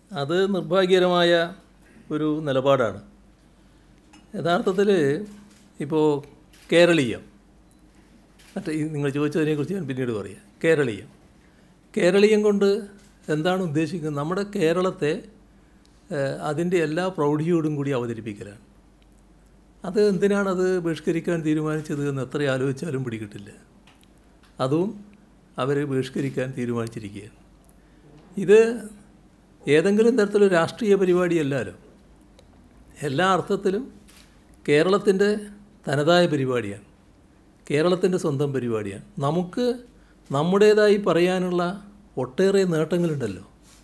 അത് നിർഭാഗ്യകരമായ ഒരു നിലപാടാണ് യഥാർത്ഥത്തിൽ ഇപ്പോൾ കേരളീയം മറ്റേ ഈ നിങ്ങൾ ചോദിച്ചതിനെക്കുറിച്ച് ഞാൻ പിന്നീട് പറയാം കേരളീയം കേരളീയം കൊണ്ട് എന്താണ് ഉദ്ദേശിക്കുന്നത് നമ്മുടെ കേരളത്തെ ഏഹ്, അതിൻ്റെ എല്ലാ പ്രൗഢിയോടും കൂടി അവതരിപ്പിക്കലാണ് അത് എന്തിനാണത് ബഹിഷ്കരിക്കാൻ തീരുമാനിച്ചത് എന്ന് എത്ര ആലോചിച്ചാലും പിടികിട്ടില്ല അതും അവർ ബഹിഷ്കരിക്കാൻ തീരുമാനിച്ചിരിക്കുകയാണ് ഇത് ഏതെങ്കിലും തരത്തിലൊരു രാഷ്ട്രീയ പരിപാടിയല്ലല്ലോ എല്ലാ അർത്ഥത്തിലും കേരളത്തിൻ്റെ തനതായ പരിപാടിയാണ് കേരളത്തിൻ്റെ സ്വന്തം പരിപാടിയാണ് നമുക്ക് നമ്മുടേതായി പറയാനുള്ള ഒട്ടേറെ നേട്ടങ്ങളുണ്ടല്ലോ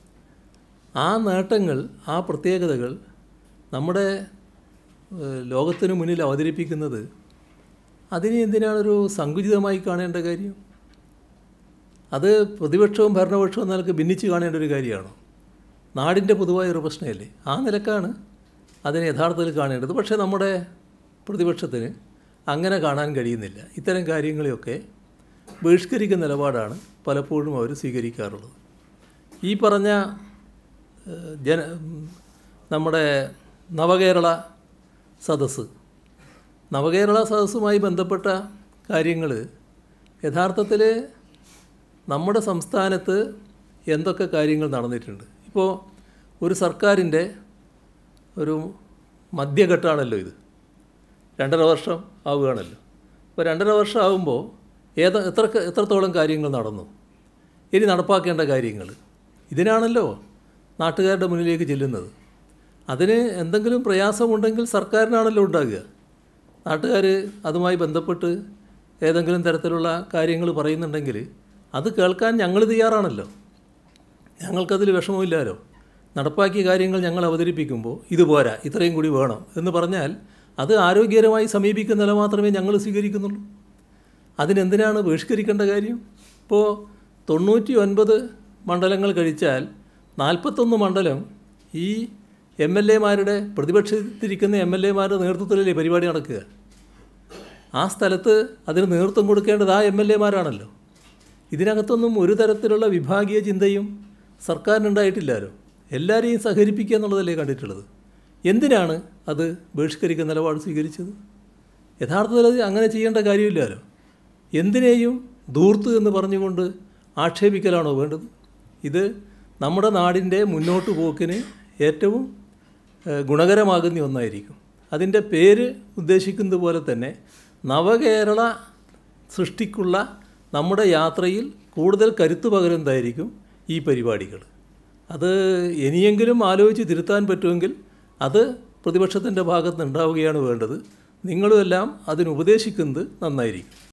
ആ നേട്ടങ്ങൾ ആ പ്രത്യേകതകൾ നമ്മുടെ ഏഹ്, ലോകത്തിന് മുന്നിൽ അവതരിപ്പിക്കുന്നത് അതിനെ എന്തിനാണൊരു സങ്കുചിതമായി കാണേണ്ട കാര്യം അത് പ്രതിപക്ഷവും ഭരണപക്ഷവും നിലക്ക് ഭിന്നിച്ച് കാണേണ്ട ഒരു കാര്യമാണോ നാടിൻ്റെ പൊതുവായ ഒരു പ്രശ്നമല്ലേ ആ നിലക്കാണ് അതിനെ യഥാർത്ഥത്തിൽ കാണേണ്ടത് പക്ഷേ നമ്മുടെ പ്രതിപക്ഷത്തിന് അങ്ങനെ കാണാൻ കഴിയുന്നില്ല ഇത്തരം കാര്യങ്ങളെയൊക്കെ ബഹിഷ്കരിക്കുന്ന നിലപാടാണ് പലപ്പോഴും അവർ സ്വീകരിക്കാറുള്ളത് ഈ പറഞ്ഞ ഏഹ്, ജന ഉം, നമ്മുടെ നവകേരള സദസ്സ് നവകേരള സദസ്സുമായി ബന്ധപ്പെട്ട കാര്യങ്ങൾ യഥാർത്ഥത്തിൽ നമ്മുടെ സംസ്ഥാനത്ത് എന്തൊക്കെ കാര്യങ്ങൾ നടന്നിട്ടുണ്ട് ഇപ്പോൾ ഒരു സർക്കാരിൻ്റെ ഒരു മധ്യഘട്ടമാണല്ലോ ഇത് രണ്ടര വർഷം ആവുകയാണല്ലോ അപ്പോൾ രണ്ടര വർഷം ആകുമ്പോൾ ഏത എത്ര എത്രത്തോളം കാര്യങ്ങൾ നടന്നു ഇനി നടപ്പാക്കേണ്ട കാര്യങ്ങൾ ഇതിനാണല്ലോ നാട്ടുകാരുടെ മുന്നിലേക്ക് ചെല്ലുന്നത് അതിന് എന്തെങ്കിലും പ്രയാസമുണ്ടെങ്കിൽ സർക്കാരിനാണല്ലോ ഉണ്ടാകുക നാട്ടുകാർ അതുമായി ബന്ധപ്പെട്ട് ഏതെങ്കിലും തരത്തിലുള്ള കാര്യങ്ങൾ പറയുന്നുണ്ടെങ്കിൽ അത് കേൾക്കാൻ ഞങ്ങൾ തയ്യാറാണല്ലോ ഞങ്ങൾക്കതിൽ വിഷമമില്ലല്ലോ നടപ്പാക്കിയ കാര്യങ്ങൾ ഞങ്ങൾ അവതരിപ്പിക്കുമ്പോൾ ഇത് പോരാ ഇത്രയും കൂടി വേണം എന്ന് പറഞ്ഞാൽ അത് ആരോഗ്യകരമായി സമീപിക്കുന്ന നില മാത്രമേ ഞങ്ങൾ സ്വീകരിക്കുന്നുള്ളൂ അതിനെന്തിനാണ് ബഹിഷ്കരിക്കേണ്ട കാര്യം ഇപ്പോൾ തൊണ്ണൂറ്റി ഒൻപത് മണ്ഡലങ്ങൾ കഴിച്ചാൽ നാൽപ്പത്തൊന്ന് മണ്ഡലം ഈ എം എൽ എമാരുടെ പ്രതിപക്ഷത്തിരിക്കുന്ന എം എൽ എമാരുടെ നേതൃത്വത്തിലല്ലേ പരിപാടി നടക്കുക ആ സ്ഥലത്ത് അതിന് നേതൃത്വം കൊടുക്കേണ്ടത് ആ എം എൽ എമാരാണല്ലോ ഇതിനകത്തൊന്നും ഒരു തരത്തിലുള്ള വിഭാഗീയ ചിന്തയും സർക്കാരിനുണ്ടായിട്ടില്ലല്ലോ എല്ലാവരെയും സഹകരിപ്പിക്കുക എന്നുള്ളതല്ലേ കണ്ടിട്ടുള്ളത് എന്തിനാണ് അത് ബഹിഷ്കരിക്കുന്ന നിലപാട് സ്വീകരിച്ചത് യഥാർത്ഥത്തിൽ അത് അങ്ങനെ ചെയ്യേണ്ട കാര്യമില്ലല്ലോ എന്തിനേയും ധൂർത്ത് എന്ന് പറഞ്ഞുകൊണ്ട് ആക്ഷേപിക്കലാണോ വേണ്ടത് ഇത് നമ്മുടെ നാടിൻ്റെ മുന്നോട്ട് പോക്കിന് ഏറ്റവും ഏഹ്, ഗുണകരമാകുന്ന ഒന്നായിരിക്കും അതിൻ്റെ പേര് ഉദ്ദേശിക്കുന്നത് പോലെ തന്നെ നവകേരള സൃഷ്ടിക്കുള്ള നമ്മുടെ യാത്രയിൽ കൂടുതൽ കരുത്തു പകരുന്നതായിരിക്കും ഈ പരിപാടികൾ അത് ഇനിയെങ്കിലും ആലോചിച്ച് തിരുത്താൻ പറ്റുമെങ്കിൽ അത് പ്രതിപക്ഷത്തിൻ്റെ ഭാഗത്ത് ഉണ്ടാവുകയാണ് വേണ്ടത് നിങ്ങളുമെല്ലാം അതിനുപദേശിക്കുന്നത് നന്നായിരിക്കും